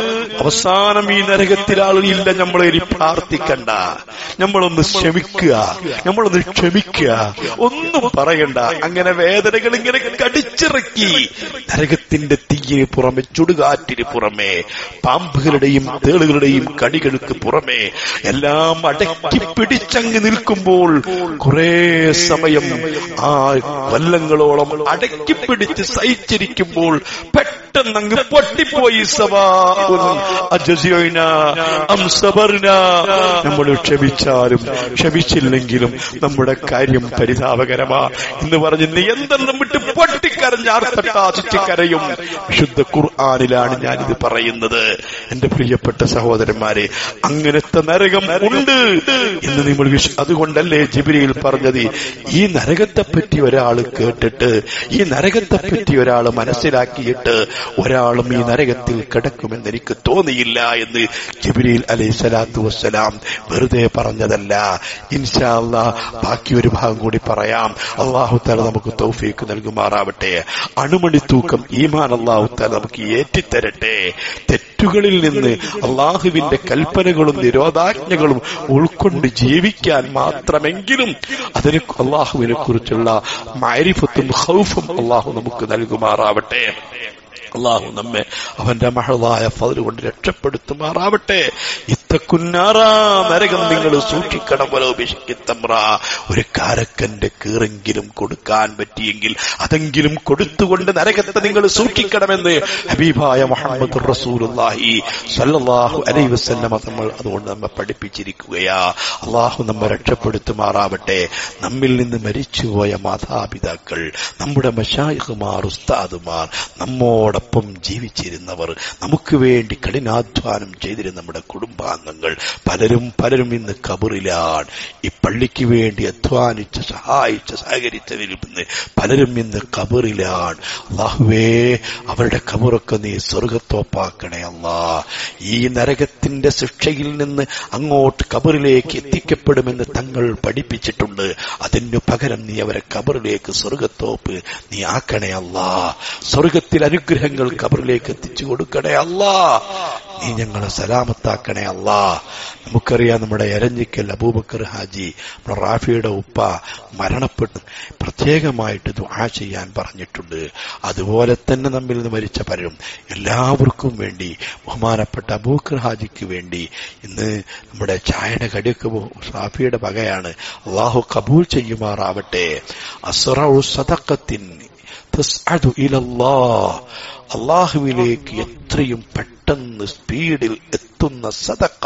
അവസാനം ഈ നരകത്തിൽ ആളില്ല നമ്മളെ ഇനി പ്രാർത്ഥിക്കണ്ട നമ്മളൊന്ന് ക്ഷമിക്കുക നമ്മളൊന്ന് ക്ഷമിക്കുക ഒന്നും പറയണ്ട അങ്ങനെ വേദനകൾ ഇങ്ങനെ കടിച്ചിറക്കി നരകത്തിന്റെ തീയിന് പുറമെ ചുടുകാറ്റിന് പുറമെ പാമ്പുകളുടെയും തേളുകളുടെയും കടികൾക്ക് പുറമെ എല്ലാം അടക്കി പിടിച്ചങ്ങ് നിൽക്കുമ്പോൾ കുറെ സമയം ആ കൊല്ലങ്ങളോളം അടക്കി പിടിച്ച് സഹിച്ചിരിക്കുമ്പോൾ പെട്ടെന്ന് അങ്ങ് പൊട്ടിപ്പോയി സവാഉൻ അജസിയോയിന അം സബർന നമ്മൾ ക്ഷമിച്ചാലും ക്ഷമിച്ചില്ലെങ്കിലും നമ്മുടെ കാര്യം പരിതാപകരമാ എന്ന് പറഞ്ഞ് നീ എന്തെന്നും വിട്ട് പൊട്ടിക്കരഞ്ഞ് ആർത്തട്ടാസിച്ച് കരയും വിശുദ്ധ ഖുർആാനിലാണ് ഞാനിത് പറയുന്നത് എന്റെ പ്രിയപ്പെട്ട സഹോദരന്മാരെ അങ്ങനത്തെ നരകം ഉണ്ട് എന്ന് നിങ്ങൾ വിശ്വ അതുകൊണ്ടല്ലേ ജിബിരിയിൽ പറഞ്ഞത് ഈ നരകത്തെ പറ്റി ഒരാൾ കേട്ടിട്ട് ഈ നരകത്തെ പറ്റി ഒരാൾ മനസ്സിലാക്കിയിട്ട് ഒരാളും ഈ നരകത്തിൽ കിടക്കുമെന്ന് എനിക്ക് തോന്നിയില്ല എന്ന് ജിബിരിയിൽ അലൈഹി സ്വലാത്തു വസ്സലാം വെറുതെ പറഞ്ഞതല്ല ഇൻഷാ അല്ലാ ബാക്കി ഒരു ഭാഗം കൂടി പറയാം അള്ളാഹു താല നമുക്ക് തൗഫീക്ക് നൽകുമാറാവട്ടെ അണുമണി തൂക്കം ഈമാൻ അള്ളാഹു താല നമുക്ക് ഏറ്റിത്തരട്ടെ തെറ്റുകളിൽ നിന്ന് അള്ളാഹുവിന്റെ കൽപ്പനകളും നിരോധാജ്ഞകളും ഉൾക്കൊണ്ട് ജീവിക്കാൻ മാത്രമെങ്കിലും അതിന് അള്ളാഹുവിനെ കുറിച്ചുള്ള മാരിഫത്തും ഹൗഫും അള്ളാഹു നമുക്ക് നൽകുമാറാവട്ടെ അള്ളാഹു നമ്മെ അവന്റെ മഹളായ ഫതിൽ കൊണ്ട് രക്ഷപ്പെടുത്തുമാറാവട്ടെ ഇത്തക്കുന്നാറ നരകം നിങ്ങൾ സൂക്ഷിക്കണം വലോപിഷിക്കത്തമ്ര ഒരു കാരക്കന്റെ കീറെങ്കിലും കൊടുക്കാൻ പറ്റിയെങ്കിൽ അതെങ്കിലും കൊടുത്തുകൊണ്ട് നരകത്തെ നിങ്ങൾ സൂക്ഷിക്കണമെന്ന് ഹബീബായ മുഹമ്മദ് റസൂലുള്ളാഹി സല്ലല്ലാഹു അലൈഹി വസല്ലമ നമ്മൾ അതുകൊണ്ട് നമ്മെ പഠിപ്പിച്ചിരിക്കുകയാ അള്ളാഹു നമ്മെ രക്ഷപ്പെടുത്തുമാറാവട്ടെ നമ്മിൽ നിന്ന് മരിച്ചുപോയ മാതാപിതാക്കൾ നമ്മുടെ മഷായിഖുമാർ ഉസ്താദുമാർ നമ്മോടൊപ്പം ജീവിച്ചിരുന്നവർ നമുക്ക് വേണ്ടി കഠിനാധ്വാനം ചെയ്തിരുന്ന നമ്മുടെ കുടുംബാംഗങ്ങൾ പലരും പലരും ഇന്ന് കബറിലാണ് ഈ പള്ളിക്ക് വേണ്ടി അധ്വാനിച്ച് സഹായിച്ച് സഹകരിച്ചവരിൽ നിന്ന് പലരും ഇന്ന് കബറിലാണ് അള്ളാഹുവേ അവരുടെ കബറൊക്കെ നീ സ്വർഗത്തോപ്പാക്കണേ അല്ലാ ഈ നരകത്തിന്റെ ശിക്ഷയിൽ നിന്ന് അങ്ങോട്ട് കബറിലേക്ക് എത്തിക്കപ്പെടുമെന്ന് തങ്ങൾ പഠിപ്പിച്ചിട്ടുണ്ട് അതിനു പകരം നീ അവരെ കബറിലേക്ക് സ്വർഗത്തോപ്പ് നീ ആക്കണേ അല്ലാ സ്വർഗത്തിൽ അനുഗ്രഹങ്ങൾ കബറിലേക്ക് എത്തിച്ചു കൊടുക്കണേ അല്ലാ നീ ഞങ്ങളെ സലാമത്താക്കണേ അല്ലാ നമുക്കറിയാം നമ്മുടെ എരഞ്ഞിക്കൽ അബൂബക്കർ ഹാജി നമ്മുടെ റാഫിയുടെ ഉപ്പ മരണപ്പെട്ടു പ്രത്യേകമായിട്ട് ദുആ ചെയ്യാൻ പറഞ്ഞിട്ടുണ്ട് അതുപോലെ തന്നെ നമ്മിൽ നിന്ന് മരിച്ച പലരും എല്ലാവർക്കും വേണ്ടി ബഹുമാനപ്പെട്ട അബൂബക്കർ ഹാജിക്ക് വേണ്ടി ഇന്ന് നമ്മുടെ ചായയുടെ കടിയൊക്കെ റാഫിയുടെ വകയാണ് അള്ളാഹു കബൂൽ ചെയ്യുമാറാവട്ടെ അസ്റഉ സദഖത്തിൻ തസ്അദു ഇലല്ലാഹ് അള്ളാഹുവിലേക്ക് എത്രയും പെട്ടെന്ന് സ്പീഡിൽ എത്തുന്ന സദക്ക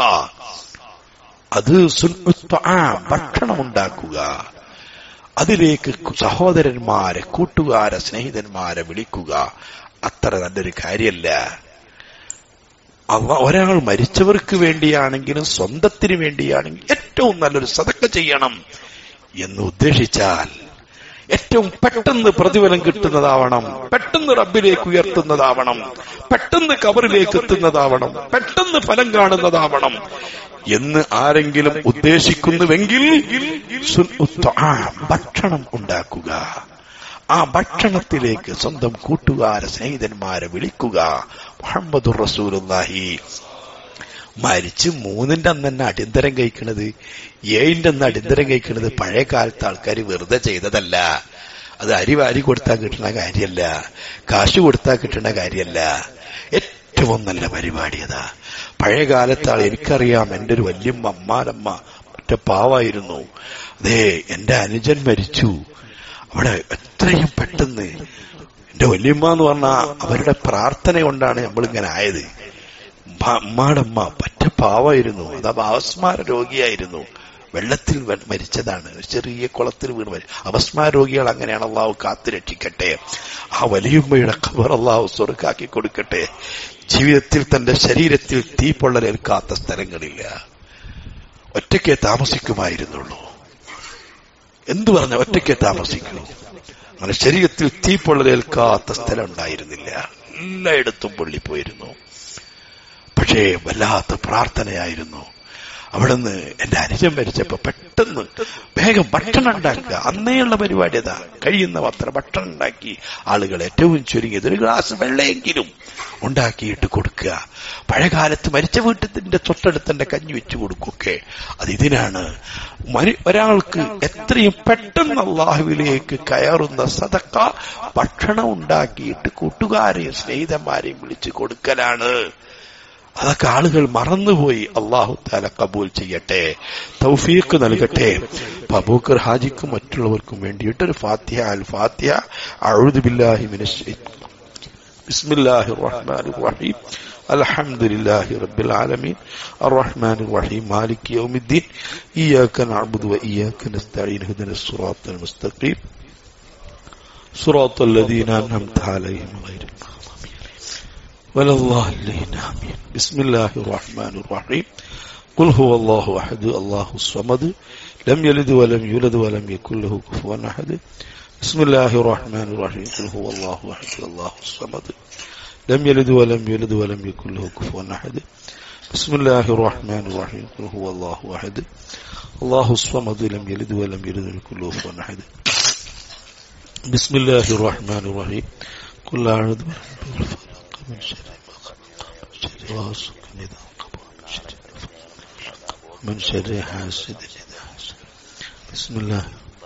അത് ഭക്ഷണം ഉണ്ടാക്കുക അതിലേക്ക് സഹോദരന്മാരെ കൂട്ടുകാരെ സ്നേഹിതന്മാരെ വിളിക്കുക അത്ര നല്ലൊരു കാര്യമല്ല അവ ഒരാൾ മരിച്ചവർക്ക് വേണ്ടിയാണെങ്കിലും സ്വന്തത്തിന് വേണ്ടിയാണെങ്കിലും ഏറ്റവും നല്ലൊരു സതക്ക ചെയ്യണം എന്ന് ഉദ്ദേശിച്ചാൽ ഏറ്റവും പെട്ടെന്ന് പ്രതിഫലം കിട്ടുന്നതാവണം പെട്ടെന്ന് റബ്ബിലേക്ക് ഉയർത്തുന്നതാവണം പെട്ടെന്ന് കബറിലേക്ക് എത്തുന്നതാവണം പെട്ടെന്ന് ഫലം കാണുന്നതാവണം എന്ന് ആരെങ്കിലും ഉദ്ദേശിക്കുന്നുവെങ്കിൽ ഭക്ഷണം ഉണ്ടാക്കുക ആ ഭക്ഷണത്തിലേക്ക് സ്വന്തം കൂട്ടുകാരെ സ്നേഹിതന്മാരെ വിളിക്കുക മുഹമ്മദ് റസൂലുല്ലാഹി മരിച്ച് മൂന്നിന്റെ അന്ന് തന്നെ അടിയന്തരം കഴിക്കണത് ഏഴിന്റെ അന്ന് അടിയന്തരം കഴിക്കണത് പഴയ കാലത്ത് ആൾക്കാർ വെറുതെ ചെയ്തതല്ല അത് അരി വാരി കൊടുത്താൽ കിട്ടുന്ന കാര്യമല്ല കാശ് കൊടുത്താൽ കിട്ടുന്ന കാര്യമല്ല ഏറ്റവും നല്ല പരിപാടി അതാ പഴയ കാലത്ത് ആൾ എനിക്കറിയാം എന്റെ ഒരു വല്യമ്മ അമ്മാനമ്മ ഒറ്റ പാവായിരുന്നു അതെ എന്റെ അനുജൻ മരിച്ചു അവിടെ എത്രയും പെട്ടെന്ന് എന്റെ വല്യമ്മ എന്ന് പറഞ്ഞാൽ അവരുടെ പ്രാർത്ഥന കൊണ്ടാണ് നമ്മളിങ്ങനെ ആയത് അമ്മാടമ്മ പറ്റ പാവായിരുന്നു അതാ ഭാവസ്മാര രോഗിയായിരുന്നു വെള്ളത്തിൽ വ- മരിച്ചതാണ് ഒരു ചെറിയ കുളത്തിൽ വീണ് മരി അപസ്മാര രോഗികൾ അങ്ങനെയാണ് അള്ളാഹു കാത്തു രക്ഷിക്കട്ടെ ആ വലിയുമ്മയുടെ ഖബർ അള്ളാഹു സ്വർഗാക്കി കൊടുക്കട്ടെ ജീവിതത്തിൽ തന്റെ ശരീരത്തിൽ തീ പൊള്ളലേൽക്കാത്ത സ്ഥലങ്ങളില്ല ഒറ്റയ്ക്കേ താമസിക്കുമായിരുന്നുള്ളൂ എന്തു പറഞ്ഞ ഒറ്റയ്ക്കേ താമസിക്കൂ അങ്ങനെ ശരീരത്തിൽ തീ പൊള്ളലേൽക്കാത്ത സ്ഥലം ഉണ്ടായിരുന്നില്ല എല്ലായിടത്തും പൊള്ളിപ്പോയിരുന്നു പക്ഷേ വല്ലാത്ത പ്രാർത്ഥനയായിരുന്നു അവിടുന്ന് എന്റെ അനുജൻ മരിച്ചപ്പോ പെട്ടെന്ന് വേഗം ഭക്ഷണം ഉണ്ടാക്കുക അന്നേയുള്ള പരിപാടി അതാ കഴിയുന്ന അത്ര ഭക്ഷണം ഉണ്ടാക്കി ആളുകൾ ഏറ്റവും ചുരുങ്ങിയത് ഒരു ഗ്ലാസ് വെള്ളയെങ്കിലും ഉണ്ടാക്കിയിട്ട് കൊടുക്കുക പഴയകാലത്ത് മരിച്ച വീട്ടിന്റെ തൊട്ടടുത്തന്റെ കഞ്ഞി വെച്ചു കൊടുക്കുകയൊക്കെ അത് ഇതിനാണ് മരി- ഒരാൾക്ക് എത്രയും പെട്ടെന്ന് അള്ളാഹുവിലേക്ക് കയറുന്ന സതക്ക ഭക്ഷണം ഉണ്ടാക്കിയിട്ട് കൂട്ടുകാരെയും സ്നേഹിതന്മാരെയും വിളിച്ചു കൊടുക്കലാണ് അതൊക്കെ ആളുകൾ മറന്നുപോയി അള്ളാഹു താല കബൂൽ ചെയ്യട്ടെ തൗഫീഖ് നൽകട്ടെ അബൂക്കർ ഹാജിക്കും മറ്റുള്ളവർക്കും വേണ്ടിയിട്ട് ഒരു ഫാത്തിഹ അൽ ഫാത്തിഹ അഴുദു ബില്ലാഹി മിനശ് ബിസ്മില്ലാഹി റഹ്മാൻ റഹീം الحمد لله رب العالمين الرحمن الرحيم مالك يوم الدين إياك نعبد وإياك نستعين اهدنا الصراط المستقيم صراط الذين أنعمت عليهم غير المغضوب عليهم ولا الضالين آمين بسم الله الرحمن الرحيم قل هو الله أحد الله الصمد لم يلد ولم يولد ولم يكن له كفوا أحد بسم الله الرحمن الرحيم قل هو الله أحد الله الصمد لم يلد ولم يولد ولم يكن له كفوا أحد بسم الله الرحمن الرحيم قل هو الله أحد الله الصمد لم يلد ولم يولد ولم يكن له كفوا أحد بسم الله الرحمن الرحيم قل أعوذ برب الفلق من شر ما خلق من شر غاسق إذا وقب من شر النفاثات من شر حاسد إذا حسد بسم الله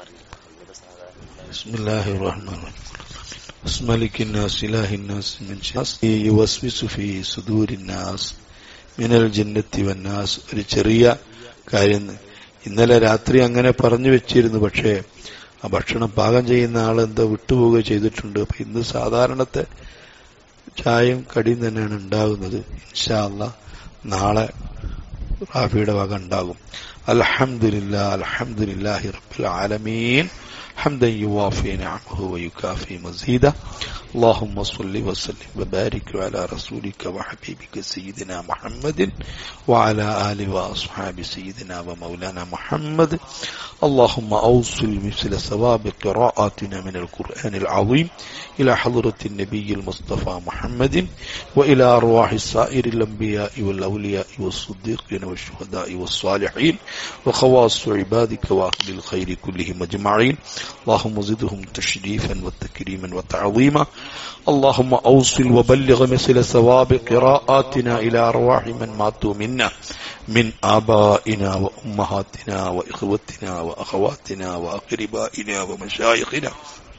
بسم الله الرحمن الرحيم بسم ملك الناس إله الناس من شر يوسوس في صدور الناس من الجنة والناس ഒരു ചെറിയ കാര്യം ഇന്നലെ രാത്രി അങ്ങനെ പറഞ്ഞു വെച്ചിരുന്നു പക്ഷേ ആ ഭക്ഷണം പാകം ചെയ്യുന്ന ആൾ എന്തോ വിട്ടുപോവുക ചെയ്തിട്ടുണ്ട് അപ്പൊ ഇന്ന് സാധാരണത്തെ ചായയും കടിയും തന്നെയാണ് ഉണ്ടാകുന്നത് ഇൻഷാ അല്ലാ നാളെ റാഫിയുടെ വക ഉണ്ടാകും അൽഹംദുലില്ലാ അൽഹംദുലില്ലാഹി റബ്ബിൽ ആലമീൻ حمدا يوافي نعمه ويكافي مزيدا اللهم صل وسلم وبارك على رسولك وحبيبك سيدنا محمد وعلى آله وأصحاب سيدنا ومولانا محمد اللهم أوصل مثل ثواب قراءاتنا من القرآن العظيم إلى حضرة النبي المصطفى محمد وإلى أرواح سائر الأنبياء والأولياء والصديقين والشهداء والصالحين وخواص عبادك وأهل الخير كلهم أجمعين اللهم زدهم تشريفا وتكريما وتعظيما اللهم أوصل وبلغ مثل ثواب قراءاتنا إلى أرواح من ماتوا منا من آبائنا وأمهاتنا وإخوتنا وأخواتنا وأقربائنا ومشايخنا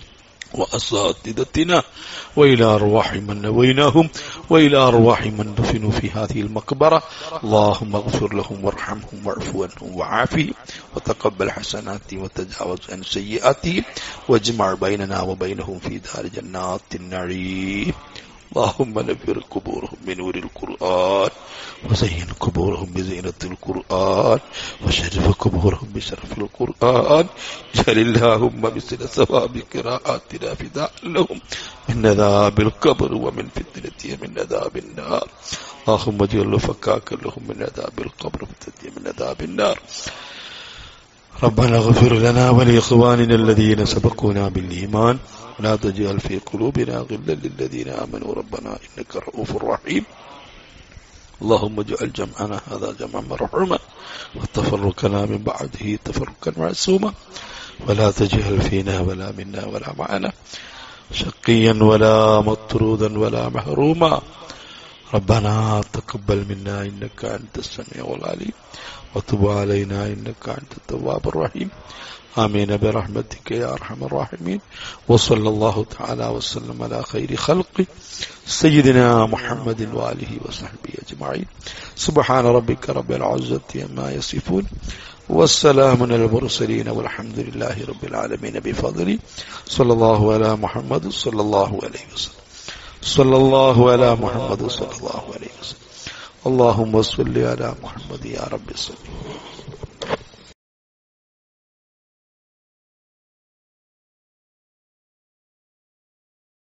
وأساتذتنا وإلى أرواح من نويناهم وإلى أرواح من دفنوا في هذه المقبرة اللهم اغفر لهم وارحمهم واعف عنهم وعافهم وتقبل حسناتهم وتجاوز عن سيئاتهم واجمع بيننا وبينهم في دار جنات النعيم اللهم نفر قبورهم بنور القرآن وزين قبورهم بزينة القرآن وشرف قبورهم بشرف القرآن جل اللهم مثل ثواب قراءاتنا فداء لهم من عذاب القبر ومن فتنة من عذاب النار اللهم اجعل فكاكا لهم من عذاب القبر وفتنة من عذاب النار ربنا اغفر لنا ولإخواننا الذين سبقونا بالإيمان ولا تجعل في قلوبنا غلا للذين آمنوا ربنا إنك رؤوف رحيم اللهم اجعل جمعنا هذا جمعا مرحوما وتفرقنا من بعده تفرقا معصوما ولا تجعل فينا ولا منا ولا معنا شقيا ولا مطرودا ولا محروما ربنا تقبل منا إنك أنت السميع العليم وتب علينا إنك أنت التواب الرحيم آمين برحمتك يا أرحم الراحمين وصلى الله تعالى وسلم على خير خلقه سيدنا محمد وآله وصحبه أجمعين سبحان ربك رب العزة عما يصفون والسلام على المرسلين والحمد لله رب العالمين بفضله صلى الله على محمد صلى الله عليه وسلم صلى الله على محمد صلى الله عليه وسلم اللهم صل على محمد يا رب صل